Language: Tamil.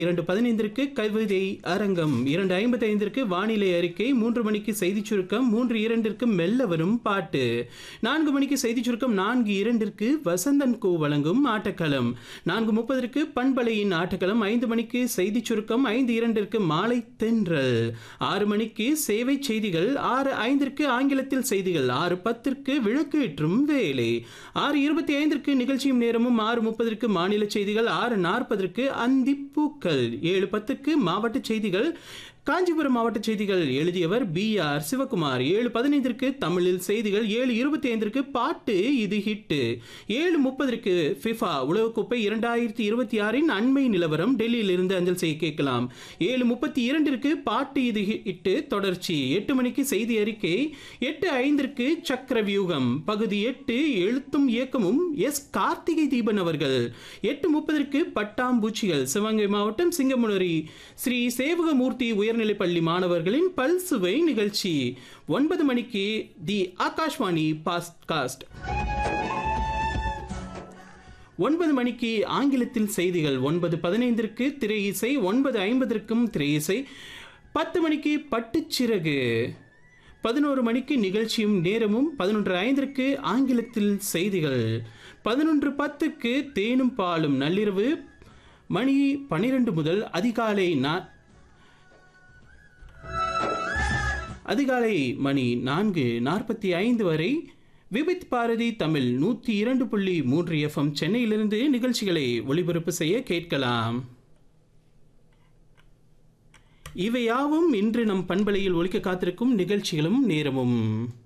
இரண்டு பதினைந்திற்கு கவிதை அரங்கம் இரண்டு ஐம்பத்தி ஐந்திற்கு வானிலை அறிக்கை மூன்று மணிக்கு செய்திச் சுருக்கம் மூன்று இரண்டிற்கு மெல்ல வரும் பாட்டு நான்கு மணிக்கு செய்திச் சுருக்கம் நான்கு இரண்டிற்கு வசந்தன் கோ வழங்கும் ஆட்டக்களம் நான்கு முப்பதற்கு பண்பலையின் ஆட்டக்களம் ஐந்து மணிக்கு செய்திச் சுருக்கம் ஐந்து இரண்டிற்கு மாலை தென்றல் ஆறு மணிக்கு சேவை செய்திகள் ஆறு ஐந்திற்கு ஆங்கிலத்தில் செய்திகள் ஆறு பத்திற்கு விளக்கு ஏற்றும் வேலை ஆறு இருபத்தி ஐந்திற்கு நிகழ்ச்சியும் நேரமும் ஆறு முப்பதற்கு மாநில செய்திகள் ஆறு நாற்பதற்கு அந்திப்பூக்கள் ஏழு பத்துக்கு மாவட்ட செய்திகள் காஞ்சிபுரம் மாவட்ட செய்திகள் எழுதியவர் பி ஆர் சிவகுமார் ஏழு பதினைந்திற்கு தமிழில் செய்திகள் ஏழு இருபத்தி ஐந்திற்கு பாட்டு இது ஹிட்டு ஏழு முப்பதற்கு ஃபிஃபா உலகக்கோப்பை இரண்டாயிரத்தி இருபத்தி ஆறின் அண்மை நிலவரம் டெல்லியில் இருந்து அஞ்சல் செய்ய கேட்கலாம் ஏழு முப்பத்தி இரண்டிற்கு பாட்டு இது ஹிட்டு தொடர்ச்சி எட்டு மணிக்கு செய்தி அறிக்கை எட்டு ஐந்திற்கு சக்கர வியூகம் பகுதி எட்டு எழுத்தும் இயக்கமும் எஸ் கார்த்திகை தீபன் அவர்கள் எட்டு முப்பதற்கு பட்டாம்பூச்சிகள் சிவகங்கை மாவட்டம் சிங்கமுனரி ஸ்ரீ சேவகமூர்த்தி உயர்நிலைப்பள்ளி மாணவர்களின் பல்சுவை நிகழ்ச்சி ஒன்பது மணிக்கு தி ஆகாஷ்வாணி பாஸ்ட்காஸ்ட் ஒன்பது மணிக்கு ஆங்கிலத்தில் செய்திகள் ஒன்பது பதினைந்திற்கு திரை இசை ஒன்பது ஐம்பதற்கும் திரை இசை பத்து மணிக்கு பட்டுச்சிறகு பதினோரு மணிக்கு நிகழ்ச்சியும் நேரமும் பதினொன்று ஐந்திற்கு ஆங்கிலத்தில் செய்திகள் பதினொன்று பத்துக்கு தேனும் பாலும் நள்ளிரவு மணி பனிரெண்டு முதல் அதிகாலை நா அதிகாலை மணி நான்கு நாற்பத்தி ஐந்து வரை விபித் பாரதி தமிழ் நூற்றி இரண்டு புள்ளி மூன்று எஃப்எம் சென்னையிலிருந்து நிகழ்ச்சிகளை ஒளிபரப்பு செய்ய கேட்கலாம் இவையாவும் இன்று நம் பண்பலையில் ஒழிக்க காத்திருக்கும் நிகழ்ச்சிகளும் நேரமும்